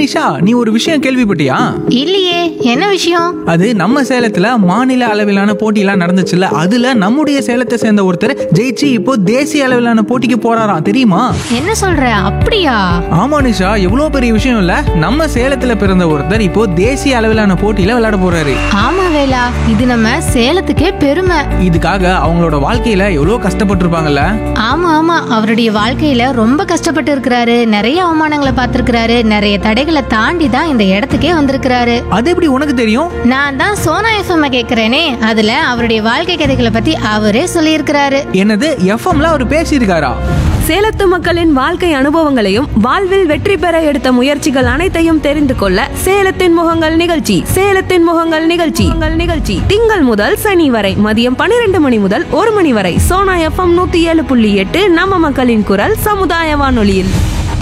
நிஷா நீ ஒரு விஷயம் கேள்விப்பட்டியா இல்லையே என்ன விஷயம் அது நம்ம சேலத்துல மாநில அளவிலான போட்டியெல்லாம் நடந்துச்சுல்ல அதுல நம்முடைய சேலத்தை சேர்ந்த ஒருத்தர் ஜெயிச்சு இப்போ தேசிய அளவிலான போட்டிக்கு போறாராம் தெரியுமா என்ன சொல்ற அப்படியா ஆமா நிஷா எவ்வளவு பெரிய விஷயம் இல்ல நம்ம சேலத்துல பிறந்த ஒருத்தர் இப்போ தேசிய அளவிலான போட்டியில விளையாட போறாரு ஆமா வேலா இது நம்ம சேலத்துக்கே பெருமை இதுக்காக அவங்களோட வாழ்க்கையில எவ்வளவு கஷ்டப்பட்டிருப்பாங்கல்ல ஆமா ஆமா அவருடைய வாழ்க்கையில ரொம்ப கஷ்டப்பட்டு இருக்கிறாரு நிறைய அவமானங்களை பார்த்திருக்கிறாரு நிறைய தடைகளை தாண்டி தான் இந்த இடத்துக்கே வந்திருக்கிறாரு அது எப்படி உனக்கு தெரியும் நான் தான் சோனா எஃப்எம் கேக்குறேனே அதுல அவருடைய வாழ்க்கை கதைகளை பத்தி அவரே சொல்லியிருக்கிறாரு என்னது எஃப்எம்ல அவர் பேசியிருக்காரா சேலத்து மக்களின் வாழ்க்கை அனுபவங்களையும் வாழ்வில் வெற்றி பெற எடுத்த முயற்சிகள் அனைத்தையும் தெரிந்து கொள்ள சேலத்தின் முகங்கள் நிகழ்ச்சி சேலத்தின் முகங்கள் நிகழ்ச்சி உங்கள் நிகழ்ச்சி திங்கள் முதல் சனி வரை மதியம் பன்னிரண்டு மணி முதல் ஒரு மணி வரை சோனா எஃப்எம் நூத்தி ஏழு புள்ளி எட்டு நம்ம மக்களின் குரல் சமுதாய வானொலியில்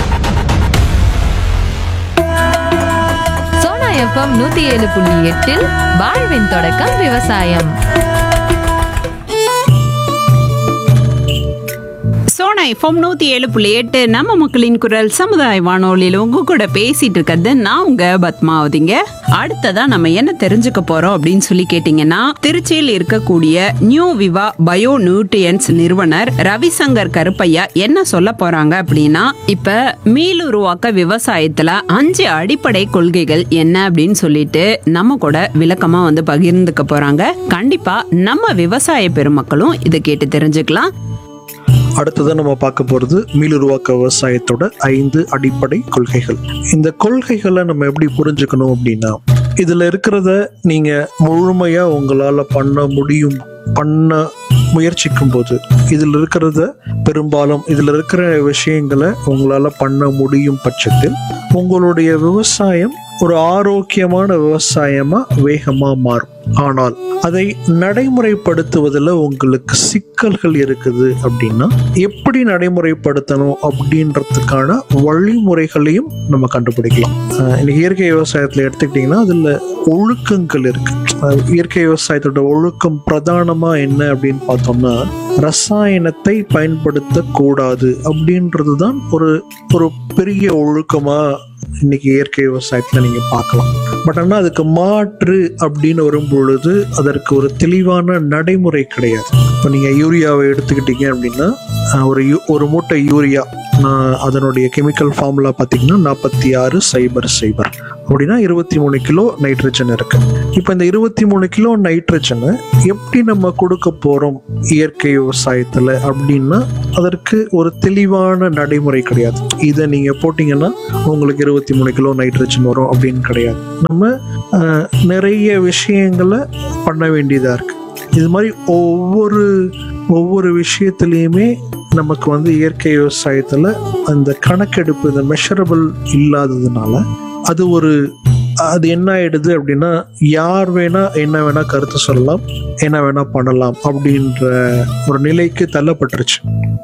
சோனா எஃப்எம் நூத்தி ஏழு புள்ளி எட்டில் வாழ்வின் தொடக்கம் விவசாயம் சோனா எஃப்எம் நூத்தி ஏழு புள்ளி எட்டு நம்ம மக்களின் குரல் சமுதாய வானொலியில் உங்க கூட பேசிட்டு இருக்கிறது நான் உங்க பத்மாவதிங்க அடுத்ததா நம்ம என்ன தெரிஞ்சுக்க போறோம் அப்படின்னு சொல்லி கேட்டீங்கன்னா திருச்சியில் இருக்கக்கூடிய நியூ விவா பயோ நியூட்ரியன்ஸ் நிறுவனர் ரவிசங்கர் கருப்பையா என்ன சொல்ல போறாங்க அப்படின்னா இப்ப மீளுருவாக்க விவசாயத்துல அஞ்சு அடிப்படை கொள்கைகள் என்ன அப்படின்னு சொல்லிட்டு நம்ம கூட விளக்கமா வந்து பகிர்ந்துக்க போறாங்க கண்டிப்பா நம்ம விவசாய பெருமக்களும் இதை கேட்டு தெரிஞ்சுக்கலாம் அடுத்ததான் நம்ம பார்க்க போகிறது மீளுருவாக்க விவசாயத்தோட ஐந்து அடிப்படை கொள்கைகள் இந்த கொள்கைகளை நம்ம எப்படி புரிஞ்சுக்கணும் அப்படின்னா இதில் இருக்கிறத நீங்கள் முழுமையாக உங்களால் பண்ண முடியும் பண்ண முயற்சிக்கும் போது இதில் இருக்கிறத பெரும்பாலும் இதில் இருக்கிற விஷயங்களை உங்களால் பண்ண முடியும் பட்சத்தில் உங்களுடைய விவசாயம் ஒரு ஆரோக்கியமான விவசாயமா வேகமா மாறும் ஆனால் அதை நடைமுறைப்படுத்துவதில் உங்களுக்கு சிக்கல்கள் இருக்குது அப்படின்னா எப்படி நடைமுறைப்படுத்தணும் அப்படின்றதுக்கான வழிமுறைகளையும் நம்ம கண்டுபிடிக்கலாம் அஹ் இன்னைக்கு இயற்கை விவசாயத்தில் எடுத்துக்கிட்டிங்கன்னா அதில் ஒழுக்கங்கள் இருக்கு அஹ் இயற்கை விவசாயத்தோட ஒழுக்கம் பிரதானமா என்ன அப்படின்னு பார்த்தோம்னா ரசாயனத்தை பயன்படுத்தக்கூடாது அப்படின்றது தான் ஒரு ஒரு பெரிய ஒழுக்கமா இன்னைக்கு இயற்கை விவசாயத்துல நீங்க பார்க்கலாம் பட் ஆனால் அதுக்கு மாற்று அப்படின்னு வரும் பொழுது அதற்கு ஒரு தெளிவான நடைமுறை கிடையாது இப்போ நீங்கள் யூரியாவை எடுத்துக்கிட்டீங்க அப்படின்னா அஹ், ஒரு யூ ஒரு மூட்டை யூரியா நான் அதனுடைய கெமிக்கல் ஃபார்முலா பார்த்தீங்கன்னா நாற்பத்தி ஆறு சைபர் சைபர் அப்படின்னா இருபத்தி மூணு கிலோ நைட்ரஜன் இருக்கு இப்போ இந்த இருபத்தி மூணு கிலோ நைட்ரஜனை எப்படி நம்ம கொடுக்க போகிறோம் இயற்கை விவசாயத்தில் அப்படின்னா அதற்கு ஒரு தெளிவான நடைமுறை கிடையாது இதை நீங்கள் போட்டிங்கன்னா உங்களுக்கு இருபத்தி மூணு கிலோ நைட்ரஜன் வரும் அப்படின்னு கிடையாது நம்ம அஹ், நிறைய விஷயங்களை பண்ண வேண்டியதாக இருக்கு இது மாதிரி ஒவ்வொரு ஒவ்வொரு விஷயத்துலேயுமே நமக்கு வந்து இயற்கை விவசாயத்தில் அந்த கணக்கெடுப்பு இந்த மெஷரபிள் இல்லாததுனால அது ஒரு அது என்ன ஆயிடுது அப்படின்னா யார் வேணா என்ன வேணா கருத்து சொல்லலாம் என்ன வேணா பண்ணலாம் அப்படின்ற ஒரு நிலைக்கு தள்ளப்பட்டுருச்சு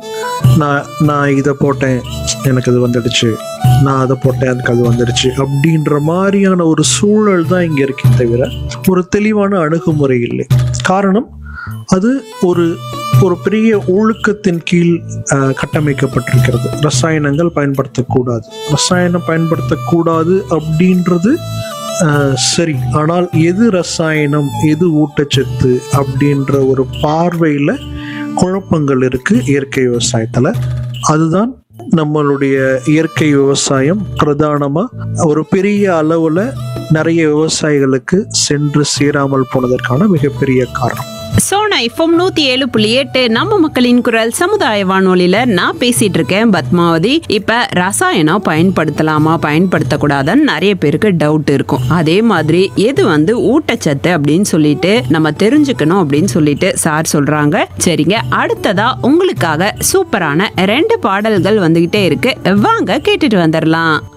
நான் நான் இதை போட்டேன் எனக்கு அது வந்துடுச்சு நான் அதை போட்டேன் எனக்கு அது வந்துடுச்சு அப்படின்ற மாதிரியான ஒரு சூழல் தான் இங்கே இருக்கே தவிர ஒரு தெளிவான அணுகுமுறை இல்லை காரணம் அது ஒரு ஒரு பெரிய ஒழுக்கத்தின் கீழ் அஹ், கட்டமைக்கப்பட்டிருக்கிறது ரசாயனங்கள் பயன்படுத்தக்கூடாது ரசாயனம் பயன்படுத்தக்கூடாது அப்படின்றது அஹ், சரி ஆனால் எது ரசாயனம் எது ஊட்டச்சத்து அப்படின்ற ஒரு பார்வையில் குழப்பங்கள் இருக்கு இயற்கை விவசாயத்தில் அதுதான் நம்மளுடைய இயற்கை விவசாயம் பிரதானமாக ஒரு பெரிய அளவில் நிறைய விவசாயிகளுக்கு சென்று சேராமல் போனதற்கான மிகப்பெரிய காரணம் சோனா எஃப்எம் நூத்தி ஏழு புள்ளி எட்டு நம்ம மக்களின் குரல் சமுதாய வானொலியில நான் பேசிட்டு இருக்கேன் பத்மாவதி இப்ப ரசாயனம் பயன்படுத்தலாமா பயன்படுத்தக்கூடாதுன்னு நிறைய பேருக்கு டவுட் இருக்கும் அதே மாதிரி எது வந்து ஊட்டச்சத்து அப்படின்னு சொல்லிட்டு நம்ம தெரிஞ்சுக்கணும் அப்படின்னு சொல்லிட்டு சார் சொல்றாங்க சரிங்க அடுத்ததா உங்களுக்காக சூப்பரான ரெண்டு பாடல்கள் வந்துகிட்டே இருக்கு வாங்க கேட்டுட்டு வந்துடலாம்